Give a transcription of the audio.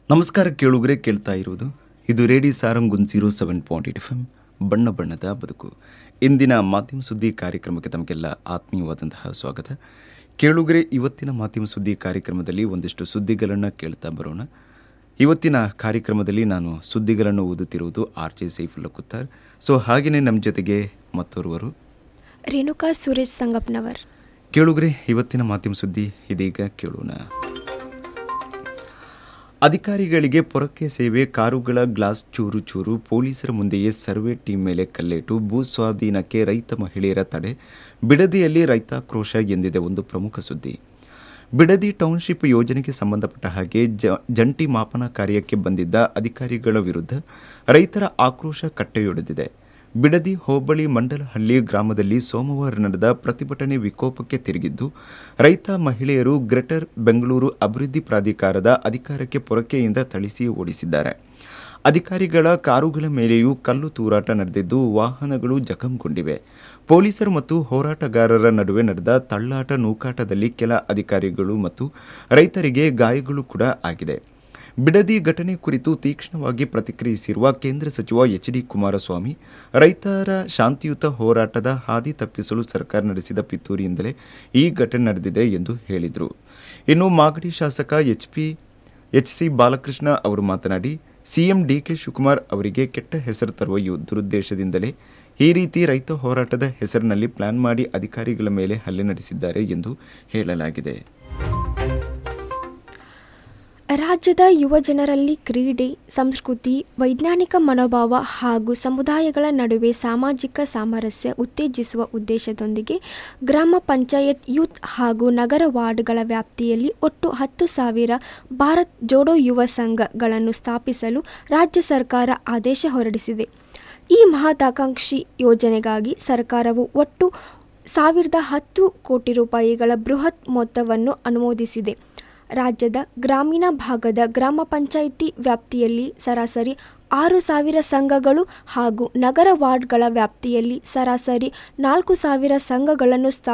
ನಮಸ್ಕಾರ ಕೇಳುಗರೆ ಕೇಳ್ತಾ ಇರುವುದು ಇದು radio Sarang one zero seven point eight F M ಬಣ್ಣ ಬಣ್ಣದ ಬದುಕು ಇಂದಿನ ಮಾಧ್ಯಮ ಸುದ್ದಿ ಕಾರ್ಯಕ್ರಮಕ್ಕೆ ತಮಗೆಲ್ಲ ಆತ್ಮೀಯವಾದಂತಹ ಸ್ವಾಗತ ಕೇಳುಗರೆ ಇವತ್ತಿನ ಮಾಧ್ಯಮ ಸುದ್ದಿ ಕಾರ್ಯಕ್ರಮದಲ್ಲಿ ಒಂದಿಷ್ಟು ಸುದ್ದಿಗಳನ್ನು ಕೇಳ್ತಾ ಬರೋಣ ಇವತ್ತಿನ ಕಾರ್ಯಕ್ರಮದಲ್ಲಿ ನಾನು ಸುದ್ದಿಗಳನ್ನು ಓದುತ್ತಿರುವುದು R J Saifulla Kuttar so ಹಾಗೆಯೇ ನಮ್ಮ ಜೊತೆಗೆ ಮತ್ತೋರ್ವರು ರೇಣುಕಾ ಸುರೇಶ್ ಸಂಗಪ್ಪನವರ್ ಕೇಳುಗರೆ ಇವತ್ತಿನ ಮಾಧ್ಯಮ ಸುದ್ದಿ ಇದೀಗ ಕೇಳೋಣ ಅಧಿಕಾರಿಗಳಿಗೆ ಪೊರಕೆ ಸೇವೆ ಕಾರುಗಳ ಗ್ಲಾಸ್ ಚೂರು ಚೂರು ಪೊಲೀಸರ ಮುಂದೆಯೇ ಸರ್ವೆ ಟೀಮ್ ಮೇಲೆ ಕಲ್ಲೇಟು ಭೂ ಸ್ವಾಧೀನಕ್ಕೆ ರೈತ ಮಹಿಳೆಯರ ತಡೆ ಬಿಡದಿಯಲ್ಲಿ ರೈತಾಕ್ರೋಶ ಎಂದಿದೆ ಒಂದು ಪ್ರಮುಖ ಸುದ್ದಿ ಬಿಡದಿ ಟೌನ್ಶಿಪ್ ಯೋಜನೆಗೆ ಸಂಬಂಧಪಟ್ಟ ಹಾಗೆ ಜ ಜಂಟಿ ಮಾಪನ ಕಾರ್ಯಕ್ಕೆ ಬಂದಿದ್ದ ಅಧಿಕಾರಿಗಳ ವಿರುದ್ಧ ರೈತರ ಆಕ್ರೋಶ ಕಟ್ಟೆಯೊಡೆದಿದೆ ಬಿಡದಿ ಹೋಬಳಿ ಮಂಡಲಹಳ್ಳಿ ಗ್ರಾಮದಲ್ಲಿ ಸೋಮವಾರ ನಡೆದ ಪ್ರತಿಭಟನೆ ವಿಕೋಪಕ್ಕೆ ತಿರುಗಿದ್ದು ರೈತ ಮಹಿಳೆಯರು ಗ್ರೇಟರ್ ಬೆಂಗಳೂರು ಅಭಿವೃದ್ಧಿ ಪ್ರಾಧಿಕಾರದ ಅಧಿಕಾರಕ್ಕೆ ಪೊರಕೆಯಿಂದ ಥಳಿಸಿ ಓಡಿಸಿದ್ದಾರೆ ಅಧಿಕಾರಿಗಳ ಕಾರುಗಳ ಮೇಲೆಯೂ ಕಲ್ಲು ತೂರಾಟ ನಡೆದಿದ್ದು ವಾಹನಗಳು ಜಖಂಗೊಂಡಿವೆ ಪೊಲೀಸರು ಮತ್ತು ಹೋರಾಟಗಾರರ ನಡುವೆ ನಡೆದ ತಳ್ಳಾಟ ನೂಕಾಟದಲ್ಲಿ ಕೆಲ ಅಧಿಕಾರಿಗಳು ಮತ್ತು ರೈತರಿಗೆ ಗಾಯಗಳು ಕೂಡ ಆಗಿದೆ ಬಿಡದಿ ಘಟನೆ ಕುರಿತು ತೀಕ್ಷ್ಣವಾಗಿ ಪ್ರತಿಕ್ರಿಯಿಸಿರುವ ಕೇಂದ್ರ ಸಚಿವ ಎಚ್ ಡಿ ಕುಮಾರಸ್ವಾಮಿ ರೈತರ ಶಾಂತಿಯುತ ಹೋರಾಟದ ಹಾದಿ ತಪ್ಪಿಸಲು ಸರ್ಕಾರ ನಡೆಸಿದ ಪಿತೂರಿಯಿಂದಲೇ ಈ ಘಟನೆ ನಡೆದಿದೆ ಎಂದು ಹೇಳಿದರು ಇನ್ನು ಮಾಗಡಿ ಶಾಸಕ H P H C Balakrishna ಅವರು ಮಾತನಾಡಿ ಸಿಎಂ ಡಿಕೆ ಶಿವಕುಮಾರ್ ಅವರಿಗೆ ಕೆಟ್ಟ ಹೆಸರು ತರುವ ಯು- ದುರುದ್ದೇಶದಿಂದಲೇ ಈ ರೀತಿ ರೈತ ಹೋರಾಟದ ಹೆಸರಿನಲ್ಲಿ ಪ್ಲಾನ್ ಮಾಡಿ ಅಧಿಕಾರಿಗಳ ಮೇಲೆ ಹಲ್ಲೆ ನಡೆಸಿದ್ದಾರೆ ಎಂದು ಹೇಳಲಾಗಿದೆ ರಾಜ್ಯದ ಯುವ ಜನರಲ್ಲಿ ಕ್ರೀಡೆ ಸಂಸ್ಕೃತಿ ವೈಜ್ಞಾನಿಕ ಮನೋಭಾವ ಹಾಗೂ ಸಮುದಾಯಗಳ ನಡುವೆ ಸಾಮಾಜಿಕ ಸಾಮರಸ್ಯ ಉತ್ತೇಜಿಸುವ ಉದ್ದೇಶದೊಂದಿಗೆ ಗ್ರಾಮ ಪಂಚಾಯತ್ ಯೂತ್ ಹಾಗೂ ನಗರ ವಾರ್ಡ್ಗಳ ವ್ಯಾಪ್ತಿಯಲ್ಲಿ ಒಟ್ಟು ಹತ್ತು ಸಾವಿರ ಭಾರತ್ ಜೋಡೋ ಯುವ ಸಂಘಗಳನ್ನು ಸ್ಥಾಪಿಸಲು ರಾಜ್ಯ ಸರ್ಕಾರ ಆದೇಶ ಹೊರಡಿಸಿದೆ ಈ ಮಹತ್ವಾಕಾಂಕ್ಷಿ ಯೋಜನೆಗಾಗಿ ಸರ್ಕಾರವು ಒಟ್ಟು ಸಾವಿರದ ಹತ್ತು ಕೋಟಿ ರೂಪಾಯಿಗಳ ಬೃಹತ್ ಮೊತ್ತವನ್ನು ಅನುಮೋದಿಸಿದೆ ರಾಜ್ಯದ ಗ್ರಾಮೀಣ ಭಾಗದ ಗ್ರಾಮ ಪಂಚಾಯಿತಿ ವ್ಯಾಪ್ತಿಯಲ್ಲಿ ಸರಾಸರಿ ಆರು ಸಾವಿರ ಸಂಘಗಳು ಹಾಗೂ ನಗರ ವಾರ್ಡ್ಗಳ ವ್ಯಾಪ್ತಿಯಲ್ಲಿ ಸರಾಸರಿ ನಾಲ್ಕು ಸಾವಿರ ಸಂಘಗಳನ್ನು ಸ್ಥಾ